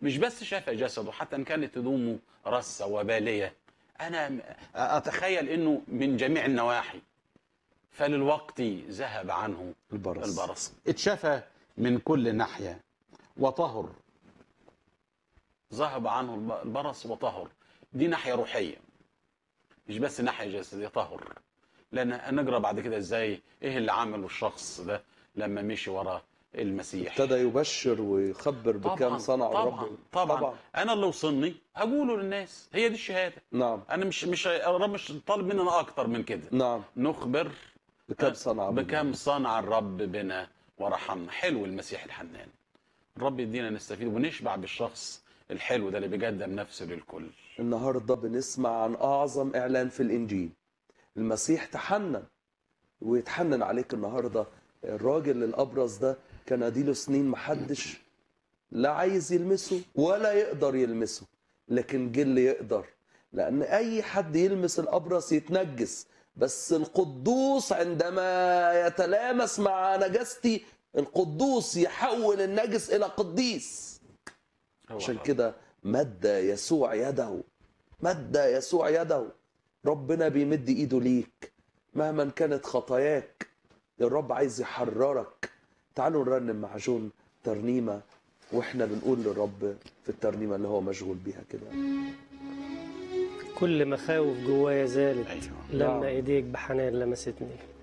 مش بس شفى جسده حتى ان كانت هدومه رصه وباليه انا م- اتخيل انه من جميع النواحي فللوقت ذهب عنه البرص البرص اتشفى من كل ناحيه وطهر ذهب عنه الب- البرص وطهر دي ناحيه روحيه مش بس ناحيه جسديه طهر لان هنقرا بعد كده ازاي ايه اللي عمله الشخص ده لما مشي ورا المسيح ابتدى يبشر ويخبر بكم صنع طبعا الرب طبعا, طبعا. انا اللي وصلني هقوله للناس هي دي الشهاده نعم انا مش مش الرب مش طالب مننا اكتر من كده نعم نخبر بكم صنع الرب. بكم صنع الرب بنا ورحمنا حلو المسيح الحنان الرب يدينا نستفيد ونشبع بالشخص الحلو ده اللي بيقدم نفسه للكل النهارده بنسمع عن اعظم اعلان في الانجيل المسيح تحنن ويتحنن عليك النهارده الراجل الابرص ده كان اديله سنين محدش لا عايز يلمسه ولا يقدر يلمسه لكن جه اللي يقدر لان اي حد يلمس الابرص يتنجس بس القدوس عندما يتلامس مع نجاستي القدوس يحول النجس الى قديس هو عشان الرب. كده مد يسوع يده مد يسوع يده ربنا بيمد ايده ليك مهما كانت خطاياك الرب عايز يحررك تعالوا نرنم مع جون ترنيمة واحنا بنقول للرب في الترنيمة اللي هو مشغول بيها كده كل مخاوف جوايا زالت ايوه لما نعم. ايديك بحنان لمستني